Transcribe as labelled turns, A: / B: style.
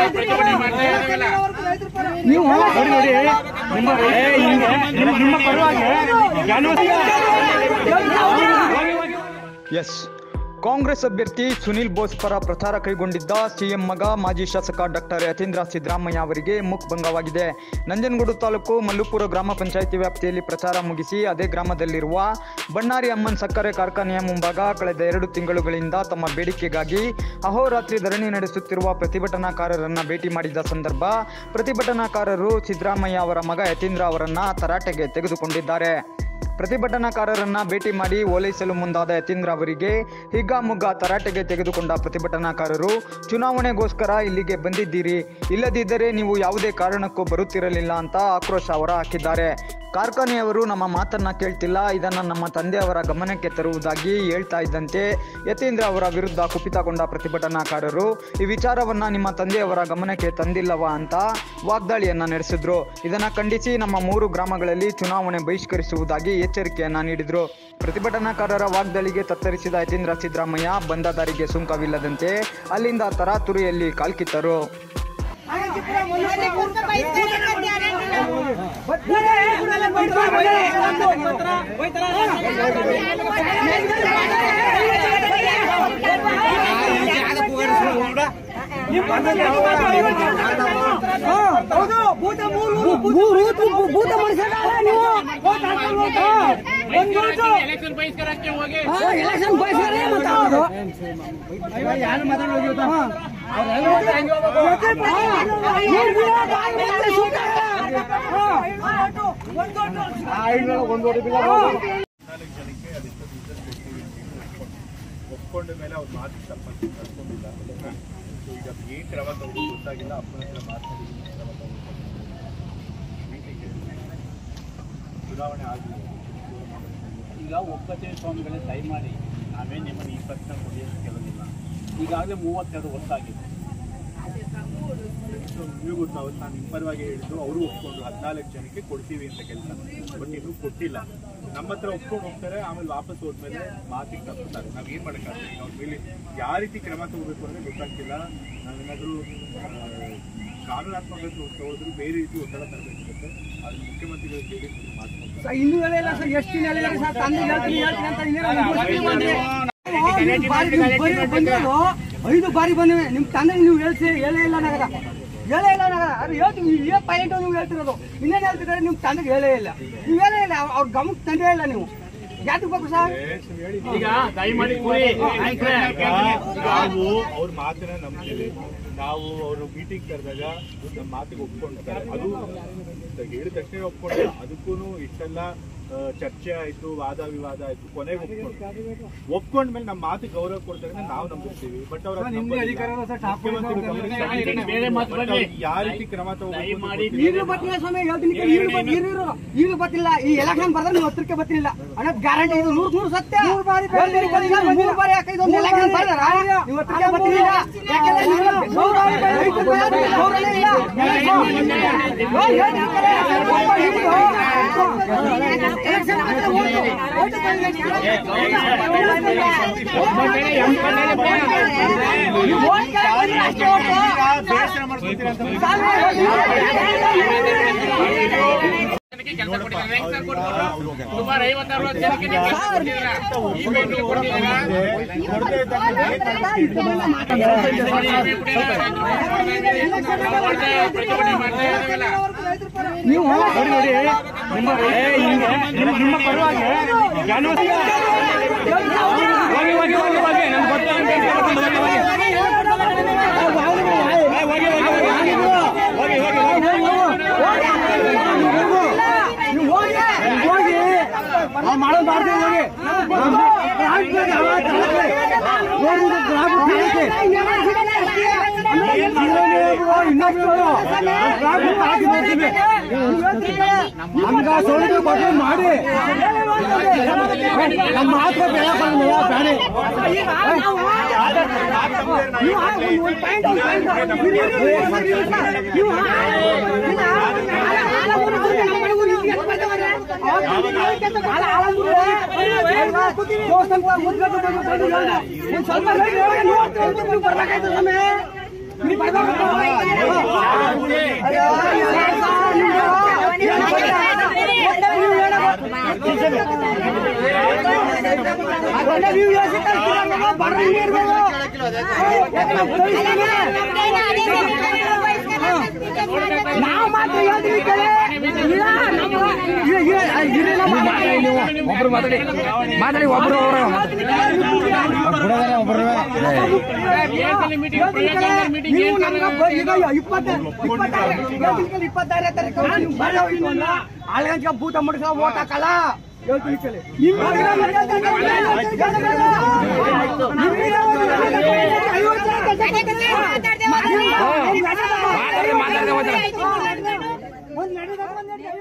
A: ಪ್ರತಿಭಟನೆ ಮಾಡ್ತಾ ಇದ್ದಾರಲ್ಲ
B: ನೀವು ನೋಡಿ ನೋಡಿ ನಿಮ್ಮ ಏ, ಹಿಂಗೆ ನಿಮ್ಮ ನಿಮ್ಮ ಪರವಾಗಿ
C: ಎಸ್ ಕಾಂಗ್ರೆಸ್ ಅಭ್ಯರ್ಥಿ ಸುನಿಲ್ ಬೋಸ್ ಪರ ಪ್ರಚಾರ ಕೈಗೊಂಡಿದ್ದ ಸಿಎಂ ಮಗ ಮಾಜಿ ಶಾಸಕ ಡಾಕ್ಟರ್ ಯತೀಂದ್ರ ಸಿದ್ದರಾಮಯ್ಯ ಅವರಿಗೆ ಮುಖಭಂಗವಾಗಿದೆ ನಂಜನಗೂಡು ತಾಲೂಕು ಮಲ್ಲುಪುರ ಗ್ರಾಮ ಪಂಚಾಯಿತಿ ವ್ಯಾಪ್ತಿಯಲ್ಲಿ ಪ್ರಚಾರ ಮುಗಿಸಿ ಅದೇ ಗ್ರಾಮದಲ್ಲಿರುವ ಬಣ್ಣಾರಿ ಅಮ್ಮನ್ ಸಕ್ಕರೆ ಕಾರ್ಖಾನೆಯ ಮುಂಭಾಗ ಕಳೆದ ಎರಡು ತಿಂಗಳುಗಳಿಂದ ತಮ್ಮ ಬೇಡಿಕೆಗಾಗಿ ಅಹೋರಾತ್ರಿ ಧರಣಿ ನಡೆಸುತ್ತಿರುವ ಪ್ರತಿಭಟನಾಕಾರರನ್ನ ಭೇಟಿ ಮಾಡಿದ ಸಂದರ್ಭ ಪ್ರತಿಭಟನಾಕಾರರು ಸಿದ್ದರಾಮಯ್ಯ ಅವರ ಮಗ ಯತೀಂದ್ರ ಅವರನ್ನ ತರಾಟೆಗೆ ತೆಗೆದುಕೊಂಡಿದ್ದಾರೆ ಪ್ರತಿಭಟನಾಕಾರರನ್ನ ಭೇಟಿ ಮಾಡಿ ಓಲೈಸಲು ಮುಂದಾದ ಯತೀಂದ್ರ ಅವರಿಗೆ ಹಿಗ್ಗಾಮುಗ್ಗಾ ತರಾಟೆಗೆ ತೆಗೆದುಕೊಂಡ ಪ್ರತಿಭಟನಾಕಾರರು ಚುನಾವಣೆಗೋಸ್ಕರ ಇಲ್ಲಿಗೆ ಬಂದಿದ್ದೀರಿ ಇಲ್ಲದಿದ್ದರೆ ನೀವು ಯಾವುದೇ ಕಾರಣಕ್ಕೂ ಬರುತ್ತಿರಲಿಲ್ಲ ಅಂತ ಆಕ್ರೋಶ ಹೊರ ಹಾಕಿದ್ದಾರೆ ಕಾರ್ಖಾನೆಯವರು ನಮ್ಮ ಮಾತನ್ನ ಕೇಳ್ತಿಲ್ಲ ಇದನ್ನ ನಮ್ಮ ತಂದೆಯವರ ಗಮನಕ್ಕೆ ತರುವುದಾಗಿ ಹೇಳ್ತಾ ಇದ್ದಂತೆ ಯತೀಂದ್ರ ಅವರ ವಿರುದ್ಧ ಕುಪಿತಗೊಂಡ ಪ್ರತಿಭಟನಾಕಾರರು ಈ ವಿಚಾರವನ್ನ ನಿಮ್ಮ ತಂದೆಯವರ ಗಮನಕ್ಕೆ ತಂದಿಲ್ಲವಾ ಅಂತ ವಾಗ್ದಾಳಿಯನ್ನ ನಡೆಸಿದ್ರು ಇದನ್ನ ಖಂಡಿಸಿ ನಮ್ಮ ಮೂರು ಗ್ರಾಮಗಳಲ್ಲಿ ಚುನಾವಣೆ ಬಹಿಷ್ಕರಿಸುವುದಾಗಿ ಎಚ್ಚರಿಕೆಯನ್ನ ನೀಡಿದ್ರು ಪ್ರತಿಭಟನಾಕಾರರ ವಾಗ್ದಾಳಿಗೆ ತತ್ತರಿಸಿದ ಯತೀಂದ್ರ ಸಿದ್ದರಾಮಯ್ಯ ಬಂದ ದಾರಿಗೆ ಸುಂಕವಿಲ್ಲದಂತೆ ಅಲ್ಲಿಂದ ತರಾತುರಿಯಲ್ಲಿ ಕಾಲ್ಕಿತ್ತರು
B: ಹೌದು ಭೂತ ಮೂರು ಭೂತ ಮನುಷ್ಯರಲ್ಲ ನೀವು ಒಂದು
A: ಎಲೆಕ್ಷನ್ ಬಹಿಷ್ಕಾರಕ್ಕೆ ಹೋಗಿ
B: ಎಲೆಕ್ಷನ್ ಬಯಸ್ತಾರೆ ಮತ್ತೆ ಹೌದು ಯಾರು
D: ಒಪ್ಕೊಂಡ ಮೇಲೆ ಅವ್ರ ಮಾತು ತಪ್ಪಂತ ನಡ್ಕೊಂಡಿಲ್ಲ ಸೊ ಈಗ ಏನ್ ಕ್ರಮ ತಗೊಂಡು ಗೊತ್ತಾಗಿಲ್ಲ ಅಪ್ಪನ ಹತ್ರ ಮಾತಾಡಿ ಕ್ರಮ ತಗೊಂಡು ಮೀಟಿಂಗ್ ಚುನಾವಣೆ ಆಗಲಿ
E: ಈಗ ಒಪ್ಪತ್ತೇ ಸ್ವಾಮಿಗಳೇ ದಯಮಾಡಿ ನಾವೇ ನಿಮ್ಮನ್ನು ಈ ಪ್ರಶ್ನೆ ಕೊಡಿ ಅಂತ ಕೇಳೋದಿಲ್ಲ ಈಗಾಗಲೇ ಮೂವತ್ತೆರಡು ವರ್ಷ ಆಗಿದೆ
D: ಸೊ ನೀವು ಗೊತ್ತು ಅವತ್ತು ನಾನು ನಿಮ್ಮ ಪರವಾಗಿ ಹೇಳಿದ್ದು ಅವರು ಒಪ್ಕೊಂಡು ಹದಿನಾಲ್ಕು ಜನಕ್ಕೆ ಕೊಡ್ತೀವಿ ಅಂತ ಕೆಲಸ ಬಟ್ ಇನ್ನೂ ಕೊಟ್ಟಿಲ್ಲ ನಮ್ಮ ಹತ್ರ ಒಪ್ಕೊಂಡು ಹೋಗ್ತಾರೆ ಆಮೇಲೆ ವಾಪಸ್ ಹೋದ್ಮೇಲೆ ಮಾತಿಗೆ ತಪ್ಪುತ್ತಾರೆ ನಾವ್ ಏನ್ ಮಾಡೋಕ್ಕಾಗಲ್ಲ ಈಗ ಅವ್ರ ಮೇಲೆ ಯಾವ ರೀತಿ ಕ್ರಮ ತಗೋಬೇಕು ಅಂದ್ರೆ ಗೊತ್ತಾಗ್ತಿಲ್ಲ ನಾವೇನಾದ್ರೂ ಆ, ಕಾನೂನಾತ್ಮಕ ತಗೋದ್ರು ಬೇರೆ ರೀತಿ ಒತ್ತಡ ತರಬೇಕಾಗುತ್ತೆ ಅದು ಮುಖ್ಯಮಂತ್ರಿಗಳು ಬೇರೆ ರೀತಿ ಮಾತನಾಡ್ತಾರೆ
B: ಇನ್ನೂ ಹೇಳಿಲ್ಲ ಸರ್ ಎಷ್ಟು ದಿನ ಹೇಳಿಲ್ಲ ಸರ್ ತಂದೆ ಹೇಳ್ತೀನಿ ಹೇಳ್ತೀನಿ ಅಂತ ಇನ್ನೇನು ಒಂದು ವರ್ಷ ಬಂದ್ರೆ ಐದು ಬಾರಿ ನೀವು ಬರೀ ಬಂದಿರೋದು ಐದು ಬಾರಿ ಬಂದಿವೆ ನಿಮ್ಮ ತಂದೆ ನೀವು ಹೇಳ್ಸಿ ಹೇಳೇ ಇಲ್ಲ ನಗದ ಹೇಳೇ ಇಲ್ಲ ನಗದ ಅದು ಹೇಳ್ತೀವಿ ಏ ಪಾಯಿಂಟ್ ನೀವು ಹೇಳ್ತಿರೋದು ಇನ್ನೇನು ಹೇಳ್ತಿದ್ದಾರೆ ನಿಮ್ಮ ತಂದೆಗೆ ಹೇಳೇ ಇಲ್ಲ ನೀವು ಹೇಳೇ ಇಲ್ಲ ಅವ್ರ- ಅವ್ರ ಗಮನಕ್ಕೆ ತಂದೇ ಇಲ್ಲ ನೀವು ಯಾಕೆ ಬೇಕು ಸರ್
E: ಈಗ ದಯಮಾಡಿ ಕೂರಿ ನಾಯಕರೇ
D: ನಾವು ಅವ್ರ ಮಾತನ್ನ ನಂಬ್ತೀವಿ ನಾವು ಅವರು ಮೀಟಿಂಗ್ ಕರೆದಾಗ ನಮ್ಮ ಮಾತಿಗೆ ಒಪ್ಕೊಂಡಿದ್ದಾರೆ ಅದು ಹೇಳಿದ ತಕ್ಷಣ ಒಪ್ಕೊಂಡಿಲ್ಲ ಅದಕ್ಕೂ ಇಷ್ಟೆಲ್ಲ ಆ, ಚರ್ಚೆ ಆಯ್ತು ವಾದ ವಿವಾದ ಆಯ್ತು ಕೊನೆಗೆ ಒಪ್ಕೊಂಡು ಒಪ್ಕೊಂಡ್ಮೇಲೆ ನಮ್ಮ ಮಾತಿಗೆ ಗೌರವ ಕೊಡ್ತಾರೆ ಅಂತ ನಾವು ನಂಬಿರ್ತೀವಿ ಬಟ್ ಅವ್ರ
E: ಬೇರೆ ಮಾತು ಬರ್ಲಿ.
D: ಯಾವ ರೀತಿ ಕ್ರಮ ತಗೋಬೇಕು ಅಂತ
E: ದಯಮಾಡಿ
D: ಗೊತ್ತಿಲ್ಲ.
B: ಈಗಲೂ ಬರ್ತಿಲ್ಲ ಸ್ವಾಮಿ ಹೇಳ್ತೀನಿ ಈಗಲೂ ಬರ್- ಇರು, ಇರು. ಈಗಲೂ ಬರ್ತಿಲ್ಲ ಈ ಎಲೆಕ್ಷನ್ ಬರ್ದ್ರೆ ನೀವು ಹತ್ರಕ್ಕೆ ಬರ್ತಿಲ್ಲ ಅನ್ನೋದು ಗ್ಯಾರಂಟಿ ಇದು ನೂರ್ ನೂರು ಸತ್ಯ ಮೂರು ಬಾರಿ ಮೂರು ಬಾರಿ ಯಾಕೆ ಇದೊಂದು ಎಲೆಕ್ಷನ್ ಬರ್ದಾರ ನೀವು ಹತ್ರಕ್ಕೆ ಬರ್ತಿಲ್ಲ ಯಾಕೆಂದ್ರೆ ನೀವು ನೂರು ಬಾರಿ ರೈತರ ಮೇಲೆ ಗೌರವನೇ ಇಲ್ಲ. ಓ, ಏನ್ ಹೇಳ್ತಾರೆ? ಸ್ವಲ್ಪ ಹಿಡಿದು. ಎಲೆಕ್ಷನ್ ಮಾತ್ರ ಓಟು. ಓಟು ಬಂದಿದೆ. ನೀವು ಓಟ್ ಕೇಳಕ್ಕೆ ಅಷ್ಟೇ ಓಟು.
A: ಕೆಲಸ ಕೊಟ್ಟಿದ್ದಾರೆ ಹೆಂಗ್ ಸರ್ ಕೊಡ್ಬೋದು? ಸುಮಾರು ಐವತ್ತು ಅರವತ್ತು ಜನಕ್ಕೆ ನೀವು ಕೆಲಸ ಕೊಟ್ಟಿದ್ದೀರಾ ಈ ಭೇಟಿ ಕೊಟ್ಟಿದ್ದೀರಾ
D: ಕೊಡದೇ ಇದ್ದಾಗ ಏನ್ ಮಾಡ್ತೀವಿ?
A: ಪ್ರತಿಭಟನೆ ಮಾಡ್ತಾ ಇದ್ದಾರಲ್ಲ
B: ನೀವು
F: ನೋಡಿ ನೋಡಿ ನಿಮ್ಮ ಏ, ಹಿಂಗೆ ನಿಮ್ಮ ನಿಮ್ಮ ಪರವಾಗಿ ಹೋಗಿ ಹೋಗಿ ಹೋಗಿ ಹೋಗಿ ನಮ್ಗೆ ಗೊತ್ತಿಲ್ಲ ಅಂತ ಹೇಳ್ಕೊಂಡು ಹೋಗಿ ಹೋಗಿ ಏ, ಹೋಗಿ ಹೋಗಿ ಹೋಗಿ ಹೋಗಿ ಹೋಗಿ
B: ನೀವು ಹೋಗಿ ಹೋಗಿ ನಾವು ಮಾಡೋದು ಮಾಡ್ತೀವಿ ಹೋಗಿ ನಮ್ಗ ಸೋಲಿಗೆ ಬಗ್ಗೆ ಮಾಡಿ ನಮ್ಮ ಮಾತ್ರ ಬೇಡ ಬಂದಿಲ್ಲ ಬೇಡ ಸ್ವಲ್ಪ ಅದೆಲ್ಲ ನೀವು ಯೋಚನೆ ಮಾಡ್ತೀರಾ? ನಮ್ಮ ಬರಂಗೆ ಇರ್ಬೇಕು. ಯಾಕೆ ನಾವು ಕಳಿಸ್ತೀವಿ? ನಾವು ಮಾತ್ರ ಹೇಳ್ತೀವಿ ಕೇಳಿ. ಇಲ್ಲ, ನಮ್ಮ- ಇಲ್ಲ, ಇಲ್ಲ, ಇರಲ್ಲ ಮಾತಾಡಿ.
F: ಒಬ್ರು ಮಾತಾಡಿ ಮಾತಾಡಿ ಒಬ್ರು ಅವರು
B: ನೀವು ನಮ್ಗೆ ಬ- ಈಗ ಇಪ್ಪತ್ತ- ಇಪ್ಪತ್ತಾರು ಹೇಳ್ತೀನಿ ಇಪ್ಪತ್ತಾರನೇ ತಾರೀಕು ನೀವು ಬರೋ ಹೋಯ್ತು ಅಲ್ಲ, ಆಳ್ಗಂಟ್ಗೆ ಭೂತ ಮುಡ್ಸ ಓಟ್ ಹಾಕಲ್ಲ ಹೇಳ್ತೀನಿ ಕೇಳಿ. ನಿಮ್ಮ ಮಗನ ಮನೆ ಅಂತ ಕೇಳಿ, ಹೇಳ್ತೀನಿ ಕೇಳಿ. ನಿಮ್ಗೆ ಐವತ್ತು ಜನ ಕೆಲಸ ಕೊಡ್ತೀನಿ. ಒಂದ್ ನಡೆದ-
F: ಮಾತಾಡಿ ಮಾತಾಡಿ
B: ಒಂದ್ ನಡೆದ ಬಂದ್ ನಡಿ.